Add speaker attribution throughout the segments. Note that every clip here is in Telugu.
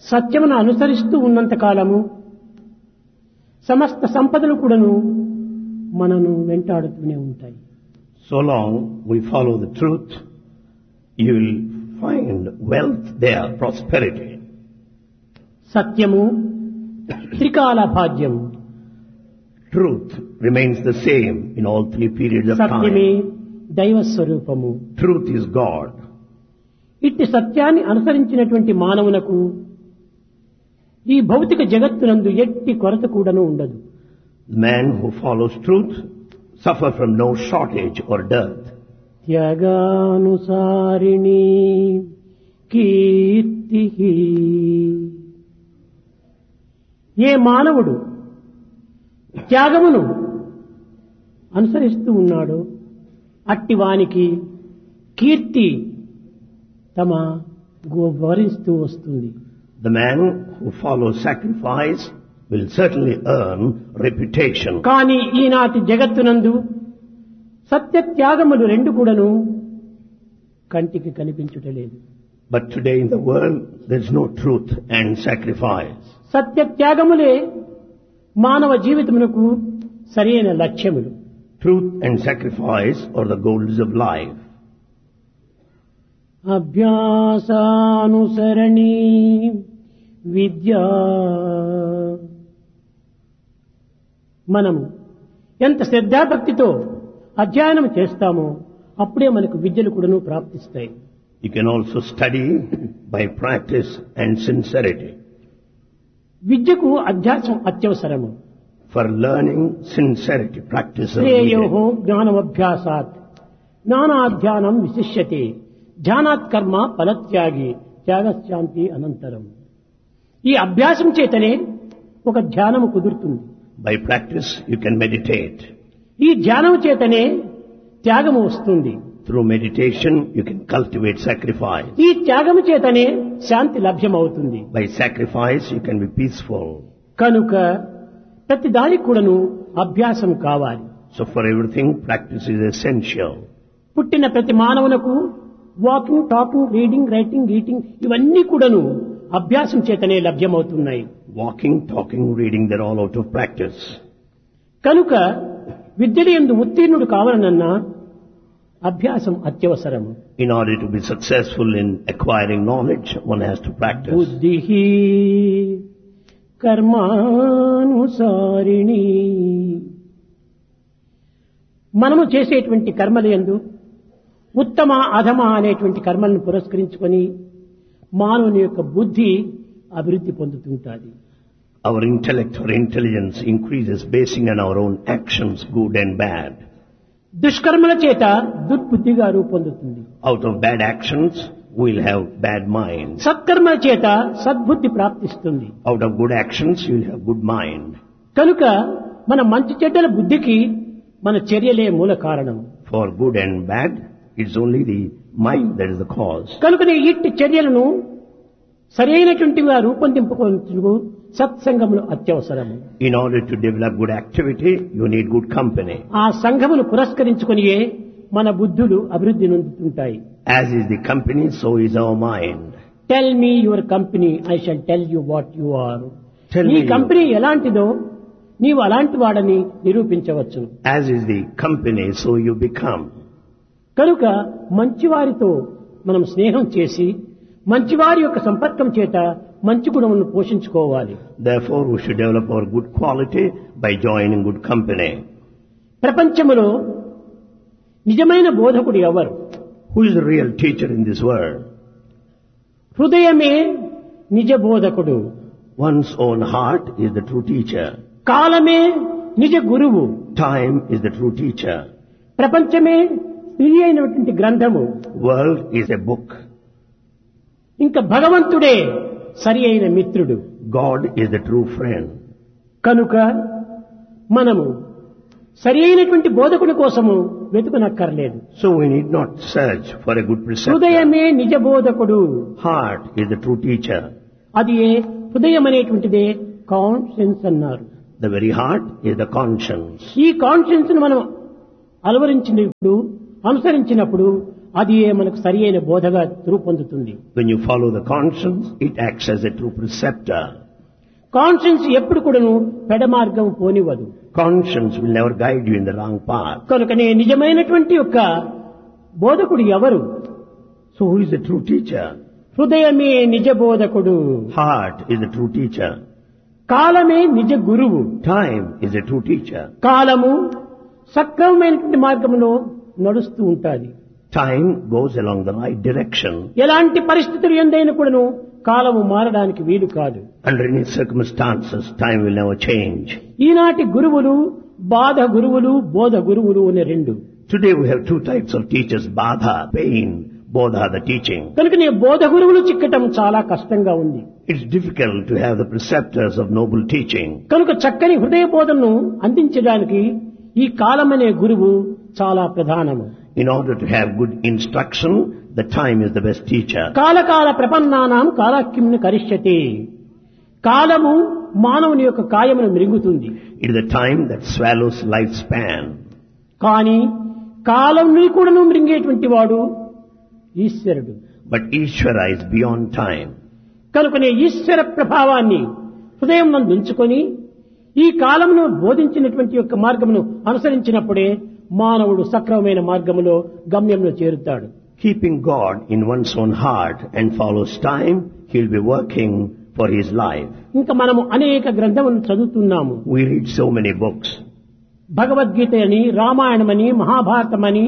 Speaker 1: సత్యమును అనుసరిస్తూ ఉన్నంత కాలము సమస్త సంపదలు కూడాను మనను వెంటాడుతూనే ఉంటాయి
Speaker 2: So long we follow the truth, you will find wealth there, prosperity.
Speaker 1: సత్యము త్రికాల భాగ్యము
Speaker 2: Truth remains the same in all three periods of
Speaker 1: సత్యమే
Speaker 2: time.
Speaker 1: దైవ స్వరూపము
Speaker 2: Truth is God.
Speaker 1: ఇట్టి సత్యాన్ని అనుసరించినటువంటి మానవునకు ఈ భౌతిక జగత్తునందు ఎట్టి కొరత కూడాను ఉండదు
Speaker 2: The man who follows truth suffer from no shortage or dearth.
Speaker 1: త్యాగానుసారిణి కీర్తి ఏ మానవుడు త్యాగమును అనుసరిస్తూ ఉన్నాడో అట్టి వానికి కీర్తి తమ గు- వరిస్తూ వస్తుంది
Speaker 2: The man who follows sacrifice will certainly earn reputation.
Speaker 1: కానీ ఈనాటి జగత్తునందు సత్య త్యాగములు రెండు కూడాను కంటికి కనిపించుటలేదు
Speaker 2: But today in the world, there's no truth and sacrifice.
Speaker 1: సత్య త్యాగములే మానవ జీవితమునకు సరైన లక్ష్యములు
Speaker 2: Truth and sacrifice are the goals of life.
Speaker 1: అభ్యాసానుసరణి విద్యా మనము ఎంత శ్రద్ధాభక్తితో అధ్యయనం చేస్తామో అప్పుడే మనకు విద్యలు కూడాను ప్రాప్తిస్తాయి
Speaker 2: You can also study by practice and sincerity.
Speaker 1: విద్యకు అధ్యాసం అత్యవసరము
Speaker 2: For learning, sincerity, practice of
Speaker 1: శ్రేయో
Speaker 2: needed.
Speaker 1: జ్ఞానమభ్యాసాత్ జ్ఞానాధ్యానం విశిష్యతే ధ్యానాత్ కర్మ ఫలత్యాగి త్యాగశాంతి అనంతరం ఈ అభ్యాసం చేతనే ఒక ధ్యానము కుదురుతుంది
Speaker 2: By practice, you can meditate.
Speaker 1: ఈ ధ్యానం చేతనే త్యాగము వస్తుంది
Speaker 2: Through meditation, you can cultivate sacrifice.
Speaker 1: ఈ త్యాగము చేతనే శాంతి లభ్యమవుతుంది
Speaker 2: By sacrifice, you can be peaceful.
Speaker 1: కనుక ప్రతి దానికి కూడాను అభ్యాసం కావాలి
Speaker 2: So for everything, practice is essential.
Speaker 1: పుట్టిన ప్రతి మానవునకు walking talking reading writing eating ఇవన్నీ కూడాను అభ్యాసం చేతనే లభ్యమవుతున్నాయి
Speaker 2: Walking, talking, reading, they're all out of practice.
Speaker 1: కనుక విద్యలు ఎందు ఉత్తీర్ణుడు కావాలనన్నా అభ్యాసం అత్యవసరము
Speaker 2: In order to be successful in acquiring knowledge, one has to practice.
Speaker 1: బుద్ధి కర్మానుసారిణి మనము చేసేటువంటి కర్మల యందు ఉత్తమ అధమ అనేటువంటి కర్మలను పురస్కరించుకొని మానవుని యొక్క బుద్ధి అభివృద్ధి పొందుతుంటాది
Speaker 2: Our intellect or intelligence increases basing on our own actions, good and bad.
Speaker 1: దుష్కర్మల చేత దుర్బుద్ధిగా రూపొందుతుంది
Speaker 2: Out of bad actions, we'll have bad minds.
Speaker 1: సత్కర్మల చేత సద్బుద్ధి ప్రాప్తిస్తుంది
Speaker 2: Out of good actions, you'll have good mind.
Speaker 1: కనుక మన మంచి చెడ్డల బుద్ధికి మన చర్యలే మూల కారణం
Speaker 2: For good and bad, it's only the mind that is the cause.
Speaker 1: కనుకనే ఇట్టి చర్యలను సరైనటువంటివిగా రూపొందింపుకొనుటకు సత్సంగములు అత్యవసరము
Speaker 2: In order to develop good activity, you need good company.
Speaker 1: ఆ సంఘమును పురస్కరించుకొనియే మన బుద్ధులు అభివృద్ధి నొందుతుంటాయి
Speaker 2: As is the company, so is our mind.
Speaker 1: Tell me your company I shall tell you what you are
Speaker 2: Tell
Speaker 1: నీ
Speaker 2: me you-
Speaker 1: కంపెనీ ఎలాంటిదో నీవు అలాంటి వాడని నిరూపించవచ్చు
Speaker 2: As is the company, so you become.
Speaker 1: కనుక మంచివారితో మనం స్నేహం చేసి మంచివారి యొక్క సంపర్కం చేత మంచి గుణములను పోషించుకోవాలి
Speaker 2: Therefore, we should develop our good quality by joining good company.
Speaker 1: ప్రపంచములో నిజమైన బోధకుడు ఎవరు
Speaker 2: Who is the real teacher in this world?
Speaker 1: హృదయమే నిజ బోధకుడు
Speaker 2: One's own heart is the true teacher.
Speaker 1: కాలమే నిజ గురువు
Speaker 2: Time is the true teacher.
Speaker 1: ప్రపంచమే స్త్రీ అయినటువంటి గ్రంథము
Speaker 2: World is a book.
Speaker 1: ఇంకా భగవంతుడే సరి అయిన మిత్రుడు
Speaker 2: God is the true friend.
Speaker 1: కనుక మనము సరి అయినటువంటి బోధకుని కోసము వెతుకునక్కర్లేదు
Speaker 2: So we need not search for a good preceptor.
Speaker 1: హృదయమే నిజ బోధకుడు
Speaker 2: Heart is the true teacher.
Speaker 1: అది ఏ హృదయం అనేటువంటిదే కాన్షియన్స్ అన్నారు
Speaker 2: The very heart is the conscience.
Speaker 1: ఈ కాన్షియన్స్ ను మనం అలవరించినప్పుడు అనుసరించినప్పుడు అది మనకు సరి అయిన బోధగా రూపొందుతుంది
Speaker 2: When you follow the conscience, it acts as a true preceptor.
Speaker 1: Conscience ఎప్పుడు కూడాను పెడమార్గం పోనివ్వదు
Speaker 2: Conscience will never guide you in the wrong path.
Speaker 1: కనుకనే నిజమైనటువంటి యొక్క బోధకుడు ఎవరు
Speaker 2: So who is the true teacher?
Speaker 1: హృదయమే నిజ బోధకుడు
Speaker 2: Heart is the true teacher.
Speaker 1: కాలమే నిజ గురువు
Speaker 2: Time is the true teacher.
Speaker 1: కాలము సక్రమమైనటువంటి మార్గంలో నడుస్తూ ఉంటాది
Speaker 2: Time goes along the right direction.
Speaker 1: ఎలాంటి పరిస్థితులు ఎందైనా కూడాను కాలము మారడానికి వీలు కాదు
Speaker 2: Under any circumstances, time will never change.
Speaker 1: ఈనాటి గురువులు బాధ గురువులు బోధ గురువులు అనే రెండు
Speaker 2: Today we have two types of teachers, Badha, pain, Bodha, the teaching.
Speaker 1: కనుకనే బోధ గురువులు చిక్కటం చాలా కష్టంగా ఉంది
Speaker 2: It's difficult to have the preceptors of noble teaching.
Speaker 1: కనుక చక్కని హృదయ బోధనను అందించడానికి ఈ కాలమనే గురువు చాలా ప్రధానము
Speaker 2: In order to have good instruction, the time is the best teacher.
Speaker 1: కాలకాల ప్రపన్నానాం కాలాక్యంను కరిష్యతే కాలము మానవుని యొక్క కాయమును మిరుగుతుంది
Speaker 2: It is the time that swallows lifespan.
Speaker 1: కానీ కాలంని కూడాను మృంగేటువంటి వాడు ఈశ్వరుడు
Speaker 2: But Ishvara is beyond time.
Speaker 1: కనుకనే ఈశ్వర ప్రభావాన్ని హృదయం నందు ఉంచుకొని ఈ కాలమును బోధించినటువంటి యొక్క మార్గమును అనుసరించినప్పుడే మానవుడు సక్రమమైన మార్గములో గమ్యంలో చేరుతాడు
Speaker 2: Keeping God in one's own heart and follows time, he'll be working for his life.
Speaker 1: ఇంకా మనము అనేక గ్రంథములను చదువుతున్నాము
Speaker 2: We read so many books.
Speaker 1: Bhagavad Gita అని రామాయణమని మహాభారతమని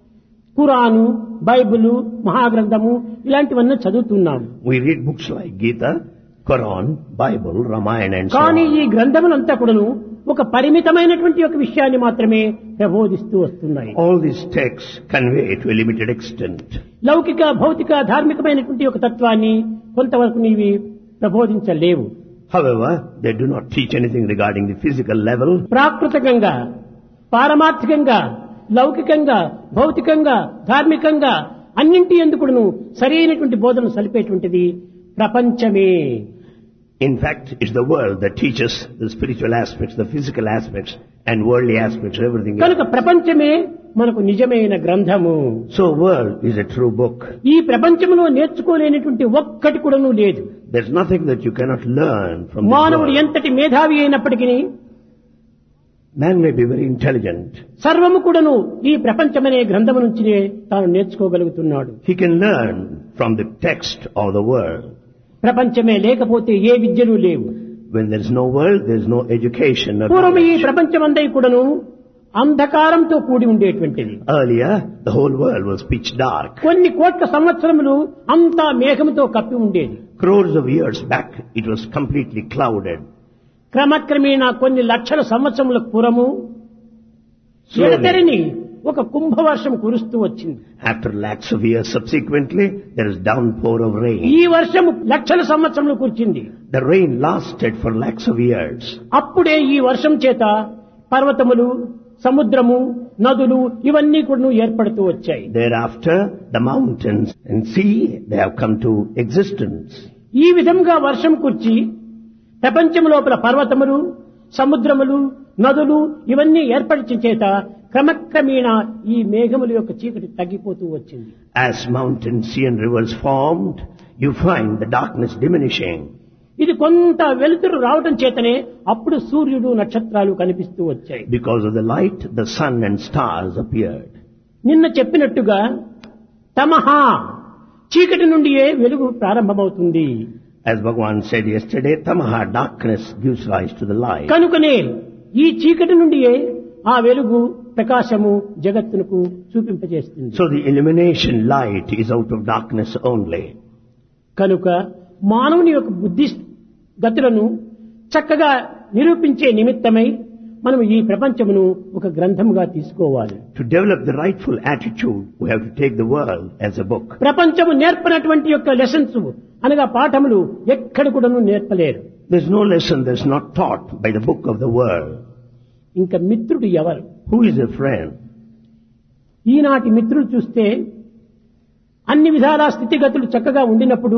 Speaker 1: ఖురాను బైబిలు మహాగ్రంథము ఇలాంటివన్నీ చదువుతున్నాము
Speaker 2: We read books like Gita, Quran, Bible, Ramayana and so
Speaker 1: కానీ
Speaker 2: on.
Speaker 1: ఈ గ్రంథములంతా కూడాను ఒక పరిమితమైనటువంటి ఒక విషయాన్ని మాత్రమే ప్రబోధిస్తూ వస్తున్నాయి
Speaker 2: All these texts convey to a limited extent.
Speaker 1: లౌకిక భౌతిక ధార్మికమైనటువంటి ఒక తత్వాన్ని కొంతవరకు నీవి ప్రబోధించలేవు
Speaker 2: However, they do not teach anything regarding the physical level.
Speaker 1: ప్రాకృతికంగా పారమార్థికంగా లౌకికంగా భౌతికంగా ధార్మికంగా అన్నింటి ఎందుకును సరైనటువంటి బోధన సలిపేటువంటిది ప్రపంచమే
Speaker 2: In fact, it's the world that teaches the spiritual aspects, the physical aspects, and worldly aspects, everything else.
Speaker 1: కనుక ప్రపంచమే మనకు నిజమైన గ్రంథము
Speaker 2: So world is a true book.
Speaker 1: ఈ ప్రపంచంలో నేర్చుకోలేనటువంటి ఒక్కటి కూడాను లేదు
Speaker 2: There's nothing that you cannot learn from this
Speaker 1: మానవుడు
Speaker 2: world.
Speaker 1: ఎంతటి మేధావి అయినప్పటికీ
Speaker 2: Man may be very intelligent.
Speaker 1: సర్వము కూడాను ఈ ప్రపంచమనే గ్రంథము నుంచినే తాను నేర్చుకోగలుగుతున్నాడు
Speaker 2: He can learn from the text of the world.
Speaker 1: ప్రపంచమే లేకపోతే ఏ విద్యలు లేవు
Speaker 2: When there is no world, there is no education. or
Speaker 1: పూర్వం ఈ
Speaker 2: knowledge.
Speaker 1: ప్రపంచమందై కూడాను అంధకారంతో కూడి ఉండేటువంటిది
Speaker 2: Earlier, the whole world was pitch dark.
Speaker 1: కొన్ని కోట్ల సంవత్సరములు అంతా మేఘముతో కప్పి ఉండేది
Speaker 2: Crores of years back, it was completely clouded.
Speaker 1: క్రమక్రమేణా కొన్ని లక్షల సంవత్సరముల పూర్వము
Speaker 2: Slowly.
Speaker 1: ఎడతెరని ఒక కుంభవర్షం కురుస్తూ వచ్చింది
Speaker 2: After lakhs of years subsequently, there is downpour of rain.
Speaker 1: ఈ వర్షము లక్షల సంవత్సరములు కూర్చింది
Speaker 2: The rain lasted for lakhs of years.
Speaker 1: అప్పుడే ఈ వర్షం చేత పర్వతములు సముద్రము నదులు ఇవన్నీ కూడా ఏర్పడుతూ వచ్చాయి
Speaker 2: Thereafter, the mountains and sea, they have come to existence.
Speaker 1: ఈ విధంగా వర్షం కుర్చి ప్రపంచం లోపల పర్వతములు సముద్రములు నదులు ఇవన్నీ ఏర్పడిన చేత క్రమక్రమేణా ఈ మేఘముల యొక్క చీకటి తగ్గిపోతూ వచ్చింది
Speaker 2: As mountains, sea and rivers formed, you find the darkness diminishing.
Speaker 1: ఇది కొంత వెలుతురు రావటం చేతనే అప్పుడు సూర్యుడు నక్షత్రాలు కనిపిస్తూ వచ్చాయి
Speaker 2: Because of the light, the sun and stars appeared.
Speaker 1: నిన్న చెప్పినట్టుగా తమహా చీకటి నుండియే వెలుగు ప్రారంభమవుతుంది
Speaker 2: As Bhagavan said yesterday, tamaha, darkness gives rise to the light.
Speaker 1: కనుకనే ఈ చీకటి నుండియే ఆ వెలుగు ప్రకాశము జగత్తునకు చూపింపజేస్తుంది
Speaker 2: So the illumination light is out of darkness only.
Speaker 1: కనుక మానవుని యొక్క బుద్ధి గతులను చక్కగా నిరూపించే నిమిత్తమై మనం ఈ ప్రపంచమును ఒక గ్రంథముగా తీసుకోవాలి
Speaker 2: To develop the rightful attitude, we have to take the world as a book.
Speaker 1: ప్రపంచము నేర్పనటువంటి యొక్క లెసన్స్ అనగా పాఠములు ఎక్కడ కూడాను నేర్పలేరు
Speaker 2: There's no lesson that's not taught by the book of the world.
Speaker 1: ఇంకా మిత్రుడు ఎవరు
Speaker 2: Who is a friend?
Speaker 1: ఈనాటి మిత్రులు చూస్తే అన్ని విధాల స్థితిగతులు చక్కగా ఉండినప్పుడు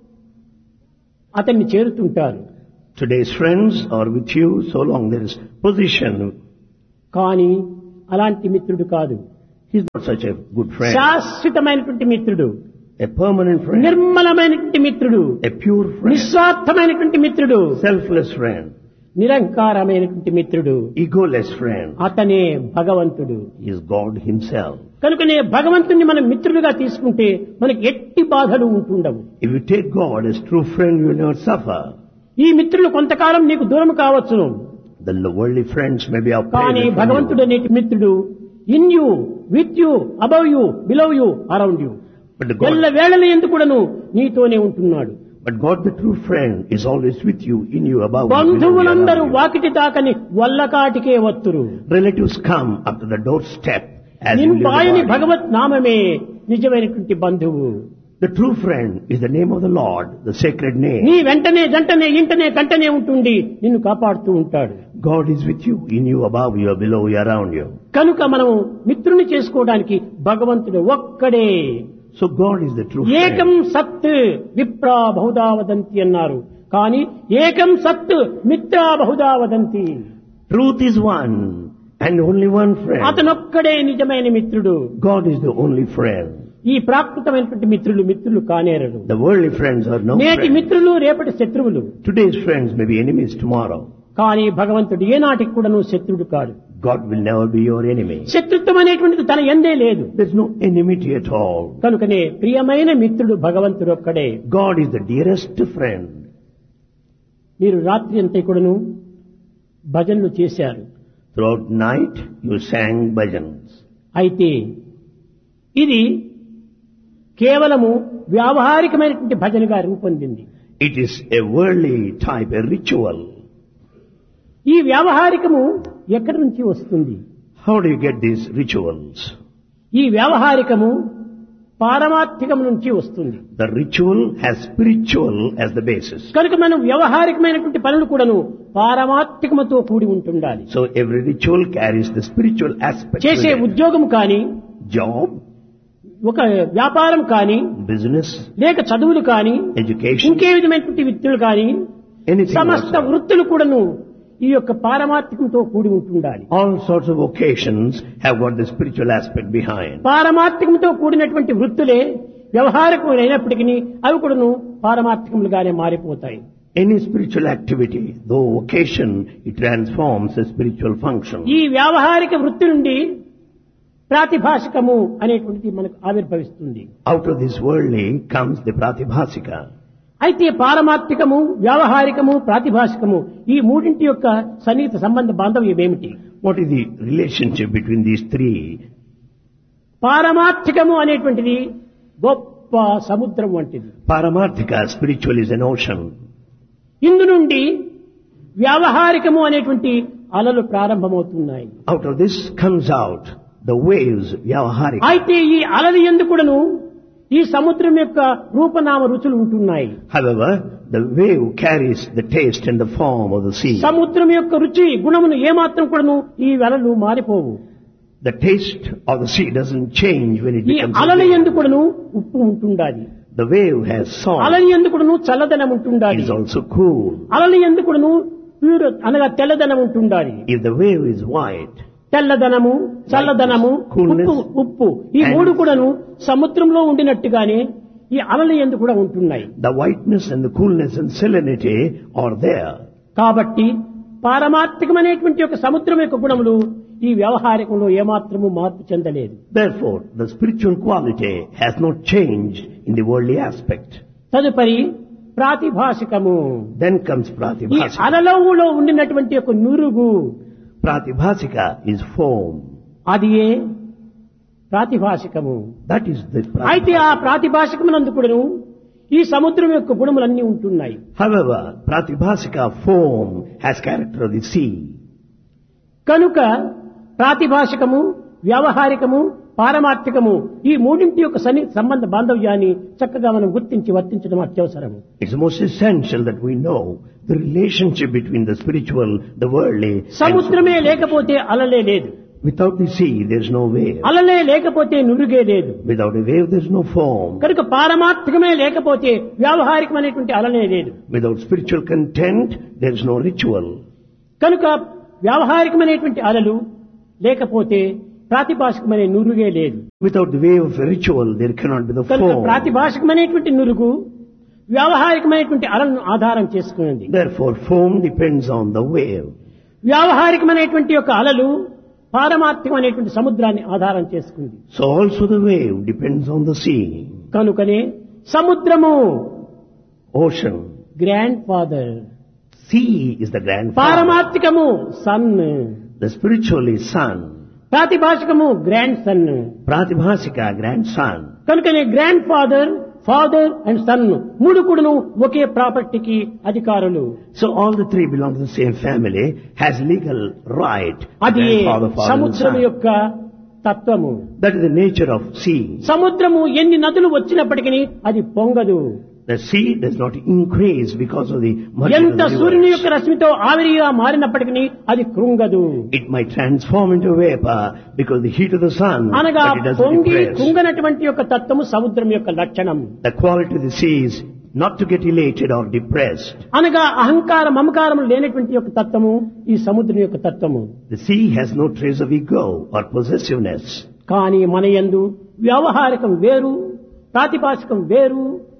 Speaker 1: అతన్ని చేరుతుంటారు
Speaker 2: Today's friends are with you so long there is position.
Speaker 1: కానీ అలాంటి మిత్రుడు కాదు
Speaker 2: He's not such a good friend.
Speaker 1: శాశ్వతమైనటువంటి మిత్రుడు
Speaker 2: A permanent friend.
Speaker 1: నిర్మలమైనటువంటి మిత్రుడు
Speaker 2: A pure friend.
Speaker 1: నిస్వార్థమైనటువంటి మిత్రుడు
Speaker 2: Selfless friend.
Speaker 1: నిరంకారమైనటువంటి మిత్రుడు
Speaker 2: Egoless friend.
Speaker 1: అతనే భగవంతుడు
Speaker 2: He is God himself.
Speaker 1: కనుకనే భగవంతుని మనం మిత్రులుగా తీసుకుంటే మనకి ఎట్టి బాధలు ఉంటుండవు
Speaker 2: If you take God as true friend, you will not suffer.
Speaker 1: ఈ మిత్రులు కొంతకాలం నీకు దూరం కావచ్చును
Speaker 2: The worldly friends may be our
Speaker 1: కానీ
Speaker 2: prey from
Speaker 1: భగవంతుడు
Speaker 2: you.
Speaker 1: అనేటి మిత్రుడు in you with you above you below you around you
Speaker 2: But the
Speaker 1: ఎల్ల
Speaker 2: God,
Speaker 1: వేళలు ఎందుకుడను నీతోనే ఉంటున్నాడు
Speaker 2: but God, the true friend, is always with you, in you, above you, below you,
Speaker 1: బంధువులందరూ
Speaker 2: around you.
Speaker 1: Vakiti తాకని వల్లకాటికే వత్తురు
Speaker 2: Relatives come up to the doorstep as you leave the
Speaker 1: నింబాయని
Speaker 2: body.
Speaker 1: భగవత్ నామమే నిజమైనటువంటి బంధువు
Speaker 2: The true friend is the name of the Lord, the sacred name.
Speaker 1: నీ వెంటనే జంటనే ఇంటనే కంటనే ఉంటుండి నిన్ను కాపాడుతూ ఉంటాడు
Speaker 2: God is with you, in you, above you, below you, around you.
Speaker 1: కనుక మనం మిత్రుని చేసుకోవడానికి భగవంతుడు ఒక్కడే
Speaker 2: So God is the true
Speaker 1: ఏకం
Speaker 2: friend.
Speaker 1: సత్ విప్రా బహుదా వదంతి అన్నారు కానీ ఏకం సత్ Mitra Bahuda వదంతి
Speaker 2: Truth is one, and only one friend.
Speaker 1: అతనొక్కడే నిజమైన మిత్రుడు
Speaker 2: God is the only friend.
Speaker 1: ఈ ప్రాకృతమైనటువంటి మిత్రులు మిత్రులు కానేరరు
Speaker 2: The worldly friends are no
Speaker 1: నేటి
Speaker 2: friends.
Speaker 1: మిత్రులు రేపటి శత్రువులు
Speaker 2: Today's friends may be enemies tomorrow.
Speaker 1: కానీ భగవంతుడు ఏనాటికి కూడాను శత్రుడు కాడు
Speaker 2: God will never be your enemy.
Speaker 1: శత్రుత్వం అనేటువంటిది తన ఎందే లేదు
Speaker 2: There's no enmity at all.
Speaker 1: కనుకనే ప్రియమైన మిత్రుడు భగవంతుడు ఒక్కడే
Speaker 2: God is the dearest friend.
Speaker 1: మీరు రాత్రి అంతా కూడాను భజనలు చేశారు
Speaker 2: Throughout night, you sang bhajans.
Speaker 1: అయితే ఇది కేవలము వ్యావహారికమైనటువంటి భజనగా రూపొందింది
Speaker 2: It is a worldly type, a ritual.
Speaker 1: ఈ వ్యావహారికము ఎక్కడి నుంచి వస్తుంది
Speaker 2: How do you get these rituals?
Speaker 1: ఈ వ్యావహారికము పారమార్థికం నుంచి వస్తుంది
Speaker 2: The ritual has spiritual as the basis.
Speaker 1: కనుక మనం వ్యవహారికమైనటువంటి పనులు కూడాను పారమార్థికముతో కూడి ఉంటుండాలి
Speaker 2: So every ritual carries the spiritual aspect.
Speaker 1: చేసే
Speaker 2: with it.
Speaker 1: ఉద్యోగం కానీ
Speaker 2: Job,
Speaker 1: ఒక వ్యాపారం కానీ
Speaker 2: business,
Speaker 1: లేక చదువులు కానీ
Speaker 2: education,
Speaker 1: ఇంకే విధమైనటువంటి విత్తులు కానీ
Speaker 2: anything.
Speaker 1: సమస్త
Speaker 2: whatsoever.
Speaker 1: వృత్తులు కూడాను ఈ యొక్క పారమార్థికంతో కూడి ఉంటుండాలి
Speaker 2: All sorts of vocations have got the spiritual aspect behind.
Speaker 1: పారమార్థికంతో కూడినటువంటి వృత్తులే వ్యవహారికములు అయినప్పటికీ అవి కూడాను పారమార్థికములుగానే మారిపోతాయి
Speaker 2: Any spiritual activity, though vocation, it transforms a spiritual function.
Speaker 1: ఈ వ్యావహారిక వృత్తి నుండి ప్రాతిభాషికము అనేటువంటిది మనకు ఆవిర్భవిస్తుంది
Speaker 2: Out of this worldly comes the pratibhasika.
Speaker 1: అయితే పారమార్థికము వ్యావహారికము ప్రాతిభాషికము ఈ మూడింటి యొక్క సన్నిహిత సంబంధ బాంధవ్యం ఏమిటి
Speaker 2: What is the relationship between these three?
Speaker 1: పారమార్థికము అనేటువంటిది గొప్ప సముద్రం వంటిది
Speaker 2: Paramarthika, spiritual is an ocean.
Speaker 1: ఇందు నుండి వ్యావహారికము అనేటువంటి అలలు ప్రారంభమవుతున్నాయి
Speaker 2: Out of this comes out the waves, vyavaharika.
Speaker 1: అయితే ఈ అలలు ఎందుకుడను ఈ సముద్రం యొక్క రూపనామ రుచులు ఉంటున్నాయి
Speaker 2: However, the wave carries the taste and the form of the sea.
Speaker 1: సముద్రం యొక్క రుచి గుణమును ఏమాత్రం కూడాను ఈ అలలు మారిపోవు
Speaker 2: The taste of the sea doesn't change when it
Speaker 1: ఈ
Speaker 2: becomes a
Speaker 1: అలల
Speaker 2: wave.
Speaker 1: ఎందుకుడను ఉప్పు ఉంటుండాలి
Speaker 2: The wave has salt.
Speaker 1: అలలి ఎందుకుడను చల్లదనం
Speaker 2: It
Speaker 1: ఉంటుండాలి
Speaker 2: is also cool.
Speaker 1: అలలి ఎందుకుడను ప్యూర్ అనగా తెల్లదనం ఉంటుండాలి
Speaker 2: If the wave is white,
Speaker 1: తెల్లదనము చల్లదనము
Speaker 2: Coolness.
Speaker 1: ఉప్పు ఉప్పు ఈ
Speaker 2: And-
Speaker 1: మూడు కూడాను సముద్రంలో ఉండినట్టుగానే ఈ అలలు ఎందు కూడా ఉంటున్నాయి
Speaker 2: the whiteness and the coolness and salinity are there.
Speaker 1: కాబట్టి పారమార్థికమైనటువంటి ఒక సముద్రం యొక్క గుణములు ఈ వ్యవహారికంలో ఏమాత్రము మార్పు చెందలేదు
Speaker 2: Therefore, the spiritual quality has not changed in the worldly aspect.
Speaker 1: తదుపరి ప్రాతిభాషికము
Speaker 2: Then comes
Speaker 1: ఈ
Speaker 2: pratibhasika.
Speaker 1: అలలవులో ఉండినటువంటి ఒక నురుగు
Speaker 2: Pratibhasika is foam.
Speaker 1: అది ఏ ప్రాతిభాషికము
Speaker 2: That is the
Speaker 1: అయితే
Speaker 2: pratibhasika.
Speaker 1: ఆ ప్రాతిభాషికమునందు కూడాను ఈ సముద్రం యొక్క గుణములన్నీ ఉంటున్నాయి
Speaker 2: However, pratibhasika foam has character of the sea.
Speaker 1: కనుక ప్రాతిభాషికము వ్యావహారికము పారమార్థికము ఈ మూడింటి యొక్క సన్ని సంబంధ బాంధవ్యాన్ని చక్కగా మనం గుర్తించి వర్తించడం అత్యవసరము
Speaker 2: It's most essential that we know the relationship between the spiritual, the worldly, and
Speaker 1: సముద్రమే లేకపోతే అలలే లేదు
Speaker 2: without the sea there's no wave.
Speaker 1: అలలే లేకపోతే నురుగే లేదు
Speaker 2: Without a wave there's no foam.
Speaker 1: కనుక పారమార్థికమే లేకపోతే వ్యావహారికమైనటువంటి అలలే లేదు
Speaker 2: Without spiritual content there's no ritual.
Speaker 1: కనుక వ్యావహారికమైనటువంటి అలలు లేకపోతే ప్రాతిభాషికమనే నురుగే లేదు
Speaker 2: Without the way of ritual, there cannot be the
Speaker 1: కనుక
Speaker 2: form.
Speaker 1: ప్రాతిభాషికమైనటువంటి నురుగు వ్యావహారికమైనటువంటి అలను ఆధారం చేసుకున్నది
Speaker 2: Therefore, foam depends on the wave.
Speaker 1: వ్యావహారికమైనటువంటి యొక్క అలలు పారమార్థికమైనటువంటి సముద్రాన్ని ఆధారం చేసుకుంది
Speaker 2: So also the wave depends on the sea,
Speaker 1: కనుకనే సముద్రము
Speaker 2: ocean.
Speaker 1: Grandfather
Speaker 2: Sea is the grandfather.
Speaker 1: పారమార్థికము sun
Speaker 2: The spiritual is sun.
Speaker 1: ప్రాతిభాషికము గ్రాండ్ సన్
Speaker 2: Pratibhasika, grandson.
Speaker 1: కనుకనే grandfather father and son మూడు కూడాను ఒకే ప్రాపర్టీకి అధికారులు
Speaker 2: So all the three belong to the same family, has legal right.
Speaker 1: అది
Speaker 2: Grandfather, father and
Speaker 1: సముద్రం
Speaker 2: son.
Speaker 1: యొక్క తత్వము
Speaker 2: That is the nature of sea.
Speaker 1: సముద్రము ఎన్ని నదులు వచ్చినప్పటికీ అది పొంగదు
Speaker 2: The sea does not increase because of the merger of
Speaker 1: ఎంత
Speaker 2: the
Speaker 1: సూర్యుని
Speaker 2: rivers.
Speaker 1: యొక్క రశ్మితో ఆవిరిగా మారినప్పటికీ అది కృంగదు
Speaker 2: It might transform into vapor because the heat of the sun,
Speaker 1: అనగా
Speaker 2: but it doesn't
Speaker 1: పొంగి
Speaker 2: depress.
Speaker 1: కుంగనటువంటి యొక్క తత్వము సముద్రం యొక్క లక్షణం
Speaker 2: The quality of the sea is not to get elated or depressed.
Speaker 1: అనగా అహంకార మమకారం లేనటువంటి యొక్క తత్వము ఈ సముద్రం యొక్క తత్వము
Speaker 2: The sea has no trace of ego or possessiveness.
Speaker 1: కానీ మన యందు వ్యవహారికం వేరు ప్రాతిపాదికం వేరు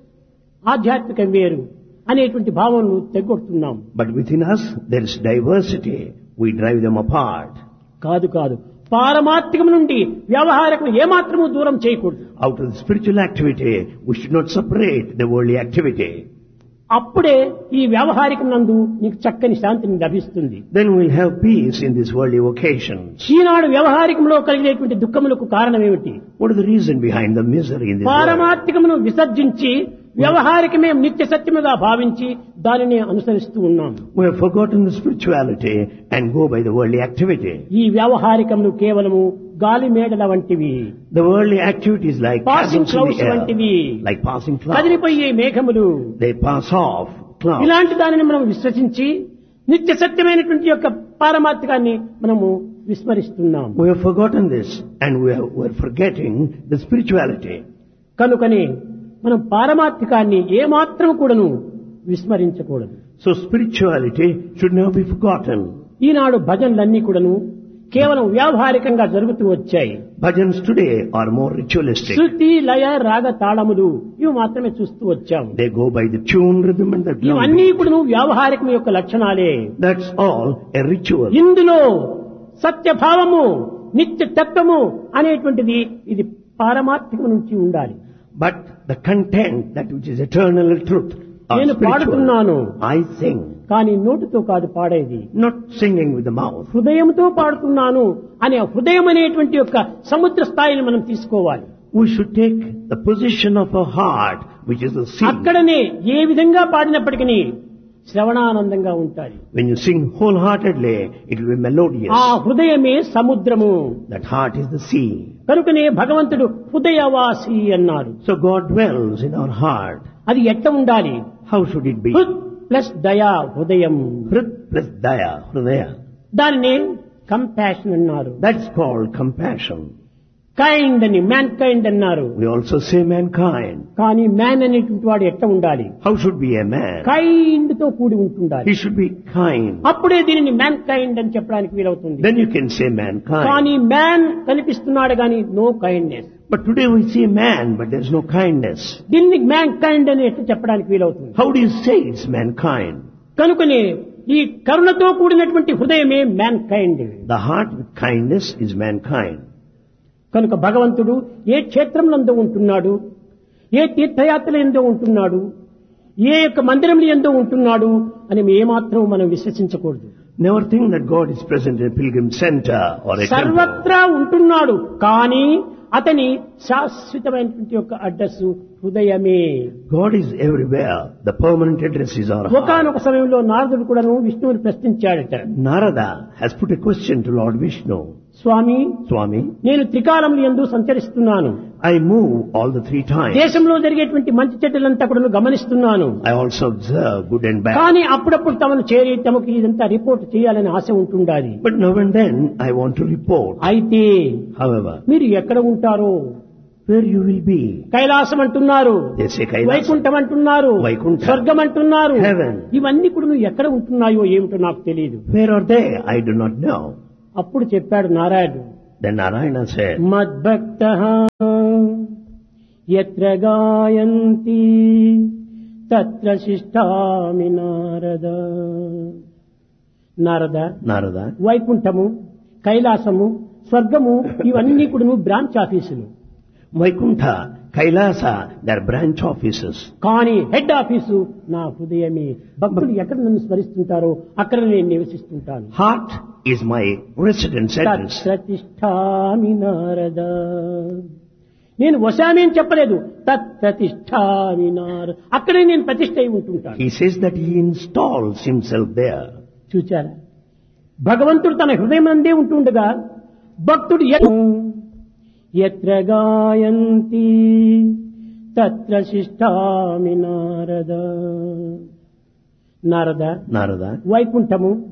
Speaker 1: ఆధ్యాత్మికం వేరు అనేటువంటి భావనను తెగొడుతున్నాం
Speaker 2: But within us, there is diversity. We drive them apart.
Speaker 1: కాదు కాదు పారమార్థికం నుండి వ్యవహారికం ఏమాత్రము దూరం చేయకూడదు
Speaker 2: Out of the spiritual activity, we should not separate the worldly activity.
Speaker 1: అప్పుడే ఈ వ్యవహారికం నందు నీకు చక్కని శాంతిని లభిస్తుంది
Speaker 2: Then we'll have peace in these worldly vocations.
Speaker 1: ఈనాడు వ్యవహారికంలో కలిగేటువంటి దుఃఖములకు కారణం ఏమిటి
Speaker 2: What is the reason behind the misery in this world?
Speaker 1: పారమార్థికమును విసర్జించి వ్యవహారికమే నిత్య సత్యముగా భావించి దానిని అనుసరిస్తూ ఉన్నాం
Speaker 2: We have forgotten the spirituality and go by the worldly activity.
Speaker 1: ఈ వ్యవహారికములు కేవలము గాలి మేడల వంటివి
Speaker 2: The worldly activities like
Speaker 1: Passing
Speaker 2: cabins in
Speaker 1: clouds
Speaker 2: the air,
Speaker 1: వంటివి.
Speaker 2: like passing clouds.
Speaker 1: కదిలిపోయే మేఘములు
Speaker 2: They pass off clouds.
Speaker 1: ఇలాంటి దానిని మనం విశ్వసించి నిత్య సత్యమైనటువంటి యొక్క పారమార్థికాన్ని మనము విస్మరిస్తున్నాం
Speaker 2: We have forgotten this and we are, we are forgetting the spirituality.
Speaker 1: కనుకని మనం పారమార్థికాన్ని ఏమాత్రం కూడాను విస్మరించకూడదు
Speaker 2: So spirituality should never be forgotten.
Speaker 1: ఈనాడు భజనలన్నీ కూడాను కేవలం వ్యావహారికంగా జరుగుతూ వచ్చాయి
Speaker 2: Bhajans today are more ritualistic.
Speaker 1: శృతి లయ రాగ తాళములు ఇవి మాత్రమే చూస్తూ వచ్చాము
Speaker 2: They go by the tune, rhythm and the drum.
Speaker 1: ఇవన్నీ కూడాను వ్యావహారికం యొక్క లక్షణాలే
Speaker 2: That's all a ritual.
Speaker 1: ఇందులో సత్యభావము నిత్య తత్వము అనేటువంటిది ఇది పారమార్థికం నుంచి ఉండాలి
Speaker 2: But the content, that which is eternal truth, are
Speaker 1: నేను పాడుతున్నాను
Speaker 2: spiritual. I sing,
Speaker 1: కానీ నోటితో కాదు పాడేది
Speaker 2: not singing with the mouth.
Speaker 1: హృదయంతో పాడుతున్నాను అనే హృదయం అనేటువంటి యొక్క సముద్ర స్థాయిని మనం తీసుకోవాలి
Speaker 2: We should take the position of our heart, which is the sea.
Speaker 1: అక్కడనే ఏ విధంగా పాడినప్పటికీ శ్రవణానందంగా ఉంటాయి
Speaker 2: When you sing wholeheartedly, it will be melodious.
Speaker 1: ఆ హృదయమే సముద్రము
Speaker 2: That heart is the sea.
Speaker 1: కనుకనే భగవంతుడు హృదయవాసి అన్నారు
Speaker 2: So God dwells in our heart.
Speaker 1: అది ఎట్లా ఉండాలి
Speaker 2: How should it be?
Speaker 1: హృద్ ప్లస్ దయా హృదయం
Speaker 2: Hrit plus daya, hridaya.
Speaker 1: దానినే కంపాషన్ అన్నారు
Speaker 2: That's called compassion.
Speaker 1: కైండ్ అని మ్యాన్ కైండ్ అన్నారు
Speaker 2: We also say mankind.
Speaker 1: కానీ మ్యాన్ అనేటువంటి వాడు ఎట్లా ఉండాలి
Speaker 2: How should be a man?
Speaker 1: Kind తో కూడి ఉంటుండాలి
Speaker 2: He should be kind.
Speaker 1: అప్పుడే దీనిని మ్యాన్ కైండ్ అని చెప్పడానికి వీలవుతుంది
Speaker 2: Then you can say mankind.
Speaker 1: కానీ మ్యాన్ కనిపిస్తున్నాడు కానీ no kindness
Speaker 2: But today we see man, but there's no kindness.
Speaker 1: దీన్ని మ్యాన్ కైండ్ అని ఎట్లా చెప్పడానికి వీలవుతుంది
Speaker 2: How do you say it's mankind?
Speaker 1: కనుకనే ఈ కరుణతో కూడినటువంటి హృదయమే mankind
Speaker 2: The heart with kindness is mankind.
Speaker 1: కనుక భగవంతుడు ఏ క్షేత్రంలో ఉంటున్నాడు ఏ తీర్థయాత్రలు ఎందో ఉంటున్నాడు ఏ యొక్క మందిరంలో ఎందో ఉంటున్నాడు అని ఏమాత్రం మనం విశ్వసించకూడదు
Speaker 2: Never think that God is present in a pilgrim center or a temple.
Speaker 1: సర్వత్రా ఉంటున్నాడు కానీ అతని శాశ్వతమైనటువంటి యొక్క అడ్రస్ హృదయమే
Speaker 2: God is everywhere. The permanent address is our heart.
Speaker 1: ఒకనొక సమయంలో నారదుడు కూడాను విష్ణువుని ప్రశ్నించాడట
Speaker 2: Narada has put a question to Lord Vishnu.
Speaker 1: Swamy
Speaker 2: Swami,
Speaker 1: నేను త్రికాలంలో ఎందు సంచరిస్తున్నాను
Speaker 2: I move all the three times.
Speaker 1: దేశంలో జరిగేటువంటి మంచి చెడ్డలంతా కూడా గమనిస్తున్నాను
Speaker 2: I also observe good and bad.
Speaker 1: కానీ అప్పుడప్పుడు తమను చేరి తమకు ఇదంతా రిపోర్ట్ చేయాలని ఆశ ఉంటుండాలి
Speaker 2: But now and then I want to report.
Speaker 1: అయితే
Speaker 2: However,
Speaker 1: మీరు ఎక్కడ ఉంటారో
Speaker 2: where you will be.
Speaker 1: Kailasam అంటున్నారు
Speaker 2: They say Kailasam.
Speaker 1: వైకుంఠం అంటున్నారు
Speaker 2: వైకుంఠం.
Speaker 1: స్వర్గం అంటున్నారు
Speaker 2: Heaven.
Speaker 1: ఇవన్నీ కూడా నువ్వు ఎక్కడ ఉంటున్నాయో ఏమిటో నాకు తెలియదు
Speaker 2: Where are they? I do not know.
Speaker 1: అప్పుడు చెప్పాడు నారాయణుడు
Speaker 2: Then Narayana said,
Speaker 1: మద్భక్త ఎత్ర గాయంతి తత్ర శిష్టామి నారద నారద
Speaker 2: Narada,
Speaker 1: వైకుంఠము కైలాసము స్వర్గము ఇవన్నీ కూడా బ్రాంచ్ ఆఫీసులు
Speaker 2: Vaikuntha, Kailasa, they're branch offices.
Speaker 1: కానీ హెడ్ ఆఫీసు నా హృదయమే భక్తులు ఎక్కడ నన్ను స్మరిస్తుంటారో అక్కడ నేను నివసిస్తుంటాను
Speaker 2: Heart is my residence address.
Speaker 1: తత్ప్రతిష్టామి Narada నేను వశామి అని చెప్పలేదు తత్ప్రతిష్టామి నారద అక్కడే నేను ప్రతిష్ట అయి ఉంటుంటాను
Speaker 2: He says that he installs himself there.
Speaker 1: చూచారా భగవంతుడు తన హృదయం అందే ఉంటుండగా భక్తుడు ఎ- ఎత్ర గాయంతి తత్ర శిష్టామి నారద నారద
Speaker 2: Narada,
Speaker 1: వైకుంఠము